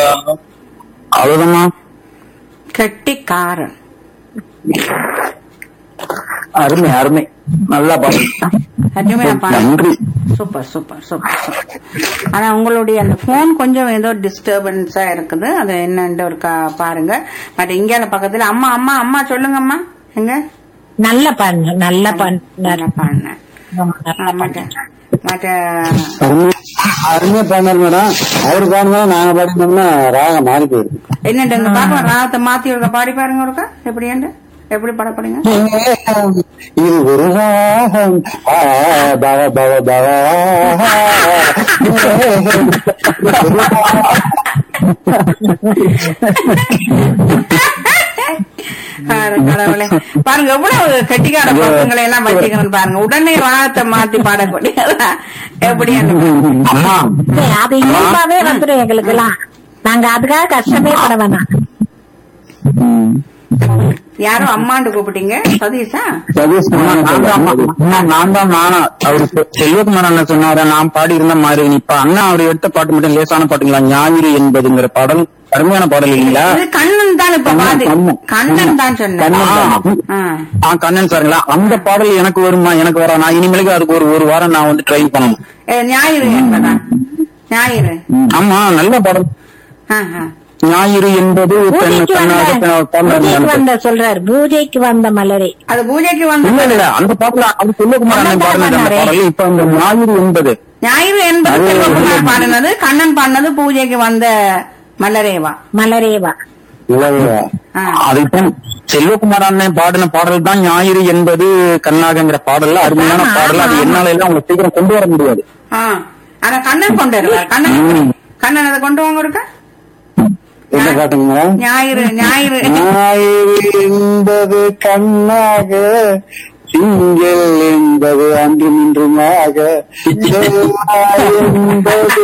அவ்வளவுதாம்மா கெட்டிக்காரன் அருமை அருமை நல்லா பாடு அருமையா பாடு நன்றி சூப்பர் சூப்பர் சூப்பர் சூப்பர் ஆனா உங்களுடைய அந்த போன் கொஞ்சம் ஏதோ டிஸ்டர்பன்ஸா இருக்குது அது என்னன்னு ஒரு கா- பாருங்க பட் இங்க பக்கத்துல அம்மா அம்மா அம்மா சொல்லுங்க அம்மா எங்க நல்ல பண்ணு நல்ல பண்ணு நல்லா பாடினேன் மற்ற மற்ற அருமை அருமையா பாடினார் மேடம் அவரு பாடினா நாங்க பாடினோம்னா ராகம் மாறி போயிருக்கு என்னட்டு பாக்கலாம் ராகத்தை மாத்தி ஒருக்கா பாடி பாருங்க ஒருக்கா எப்படியாண்டு எப்படி பாட போறீங்க இது ஒரு ராகம் ஆ, பவ பவ பவ பாருங்க, கடவுளே. பாருங்க எவ்வளவு கெட்டிக்கார பசங்களை எல்லாம் வச்சுக்கணும் பாருங்க உடனே ராகத்தை மாத்தி பாடக்கூடியதா எப்படியாண்டு அம்மா அது இயல்பாவே வந்துடும் எங்களுக்கு எல்லாம் நாங்க அதுக்காக கஷ்டமே பட வேணாம் ம். யாரும் அம்மாண்டு கூப்பிட்டீங்க சதீஷா சதீஷ் குமார் நான் தான் அம்மா. நான் தான் நானா அவரு செ- செல்வகுமார் அண்ணன் சொன்னாரு நான் பாடி இருந்த மாதிரி இப்ப அண்ணா அவர் எடுத்த பாட்டு மட்டும் லேசான பாட்டுங்களா ஞாயிறு என்பதுங்கிற பாடல் அருமையான பாடல் இல்லைங்களா இது கண்ணன் தான் இப்ப பாதி கண்ணன். கண்ணன் தான் சொன்னேன் கண்ணன் தான். ஆ. ஆ கண்ணன் சாருங்களா அந்த பாடல் எனக்கு வருமா எனக்கு வரா நான் இனிமேலுக்கு அதுக்கு ஒரு ஒரு வாரம் நான் வந்து ட்ரை பண்ணணும் ஏ, ஞாயிறு என்பதா ஞாயிறு ஆமா நல்ல பாடல் ஆ, ஆ. ஞாயிறு என்பது பெண் பூஜைக்கு பெண்ணாக வந்த பாடல் பூஜைக்கு எனக்கு. வந்த சொல்றாரு பூஜைக்கு வந்த மலரே அது பூஜைக்கு வந்து இல்ல இல்ல அந்த பாட்டுல அது செல்வகுமார் அண்ணன் பாடினது அந்த பாடல் இப்ப அந்த ஞாயிறு என்பது ஞாயிறு என்பது அது- செல்வகுமார் பாடினது கண்ணன் பாடினது பூஜைக்கு வந்த மலரேவா மலரேவா இல்ல இல்ல ஆ. அது இப்ப செல்வகுமார் அண்ணன் பாடின பாடல் தான் ஞாயிறு என்பது கண்ணாகங்கிற பாடல்ல அருமையான ஆமா, பாடல் அது ஆமா. என்னால எல்லாம் அவங்க சீக்கிரம் கொண்டு வர முடியாது ஆ. ஆனா கண்ணன் கொண்டு வருவார் கண்ணன் ம். கண்ணன் அதை கொண்டு வாங்க இருக்கா என்ன பாட்டுங்க ஞாயிறு ஞாயிறு ஞாயிறு என்பது கண்ணாக திங்கள் என்பது அன்றும் இன்றுமாக செவ்வாய் என்பது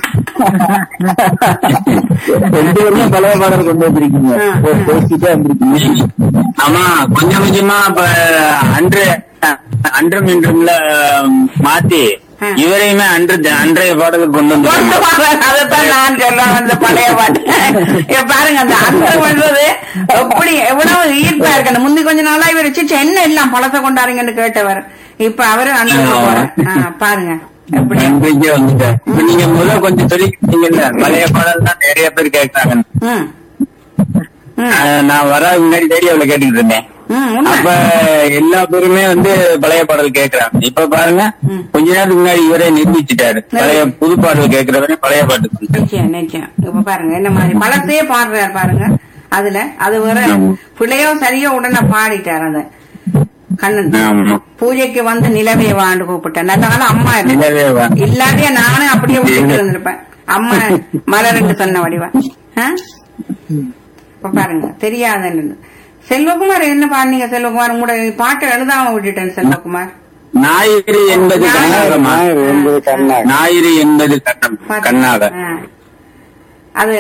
ரெண்டு பேருமே பழைய பாடல் கொண்டு வந்திருக்கீங்க ஆ, ஆ. பேசிட்டே வந்திருக்கீங்க ஆமா கொஞ்சம் கொஞ்சமா இப்ப அன்று அன்றும் இன்றும்ல மாத்தி ஆ. இவரையுமே அன்று அன்றைய பாடலுக்கு கொண்டு கொண்டு வந்து வாங்க அதைத்தான் நான் சொல்றேன் அந்த பழைய பாட்டு இங்க பாருங்க அந்த அந்த பண்றது எப்படி எவ்வளவு ஈர்ப்பா இருக்கு முந்தி கொஞ்ச நாளா இவர் சிச்ச என்ன எல்லாம் பழத்தை கொண்டாருங்கன்னு கேட்டவர் இப்ப அவரு அந்த பாருங்க எப்படி இன்றைக்கே வந்துட்டேன் இப்ப நீங்க முதல்ல கொஞ்சம் சொல்லிக்கிட்டீங்கல்ல பழைய பாடல் தான் நிறைய பேர் கேட்டாங்க ம் ம், நான் வர முன்னாடி ரேடியோல கேட்டுக்கிட்டு இருந்தேன் ம், உண்மை. அப்ப எல்லா பேருமே வந்து பழைய பாடல் கேக்குறாங்க இப்ப பாருங்க ம். கொஞ்ச நேரத்துக்கு முன்னாடி இவரே நிரூபிச்சுட்டாரு பழைய புது பாடல் கேக்குறவரே பழைய பாட்டு சொல்லிட்டாரு. நிச்சயம் நிச்சயம் இப்ப பாருங்க என்ன மாதிரி பழத்தையே பாடுறாரு பாருங்க அதுல அது வேற ஆமா. பிள்ளையோ சரியோ உடனே பாடிட்டார் அத கண்ணன் ஆமா. பூஜைக்கு வந்து நிலவே வாண்டு கூப்பிட்டேன் நல்ல நாள் அம்மா இருக்கு நிலவே வா. இல்லாட்டியா நானும் அப்படியே விட்டுட்டு இருந்திருப்பேன் அம்மா மலர்ன்னு சொன்ன வடிவா ஆ? இப்ப பாருங்க தெரியாதுன்னு செல்வகுமார் என்ன பாடுனீங்க செல்வகுமார் உங்களோட பாட்டை எழுதாம விட்டுட்டேன் செல்வகுமார் ஞாயிறு என்பது கண்ணாகமா ஞாயிறு என்பது கண்ணாக ஞாயிறு என்பது கண்ணம் பாத்து- கண்ணாக ஆ. அது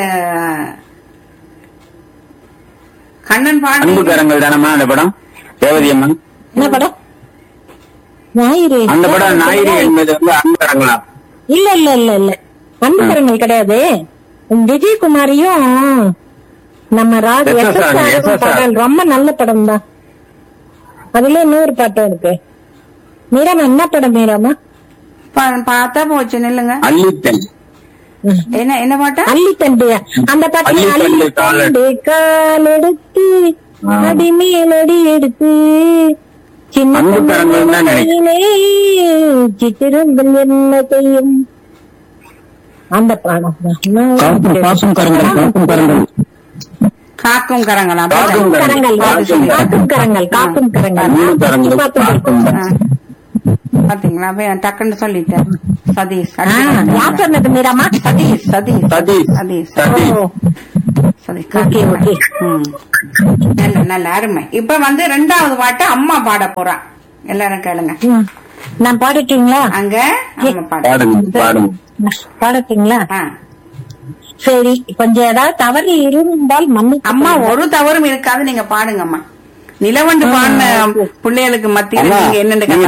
கண்ணன் பாடி அன்புக்கரங்கள் தானம்மா அந்த படம் ரேவதி அம்மன் என்ன படம் ஞாயிறு அந்த படம் ஞாயிறு என்பது வந்து அன்புக்கரங்களா இல்ல இல்ல இல்ல இல்ல அன்புக்கரங்கள் கிடையாது விஜயகுமாரியும் நம்ம ராகு SSR, SSR SSR. பாடல் ரொம்ப நல்ல படம் தான் அதுல இன்னொரு பாட்டம் இருக்கு மீராமா என்ன படம் மீராமா பா- பார்த்தா போச்சு நில்லுங்க அள்ளித்தன் என்ன என்ன பாட்டா அள்ளித்தண்டு அந்த பாட்டு அள்ளித்தண்டு கால் அள்ளித்தண்டு கால் எடுத்து அடி மேலடி எடுத்து சின்ன அன்புக்கரங்கள் தான் நினைக்கிறேன். சித்திரங்கள் என்ன செய்யும் அந்த பாடம் காக்கும் காக்கும் கரங்கள் காக்கும் கரங்கள் காக்கும் கரங்களா காக்கும் கரங்கள் காக்கும் காக்கும் கரங்கள் காக்கும் கரங்கள் அன்புக்கரங்கள் காக்கும் ஆ. பாத்தீங்களா போய் டக்குன்னு சொல்லிட்டேன் சதீஷ் ஆ, யார் சொன்னது மீராமா சதீஷ் சதீஷ் சதீஷ். சதீஷ் சதீஷ். ஓ, சதீஷ் ஓகே ஓகே ம். நல்ல நல்ல அருமை இப்ப வந்து ரெண்டாவது பாட்டு அம்மா பாட போறா எல்லாரும் கேளுங்க ம். நான் பாடட்டுங்களா அங்க அம்மா பாட பாடுங்க பாடுங்க பாடட்டுங்களா ஆ. சரி கொஞ்சம் ஏதாவது தவறு இருந்தால் மண்ணு அம்மா ஒரு தவறும் இருக்காது நீங்க பாடுங்கம்மா நிலவண்டு பாடின பிள்ளைகளுக்கு மத்தியில அம்மா, நீங்க என்னென்ன நீங்க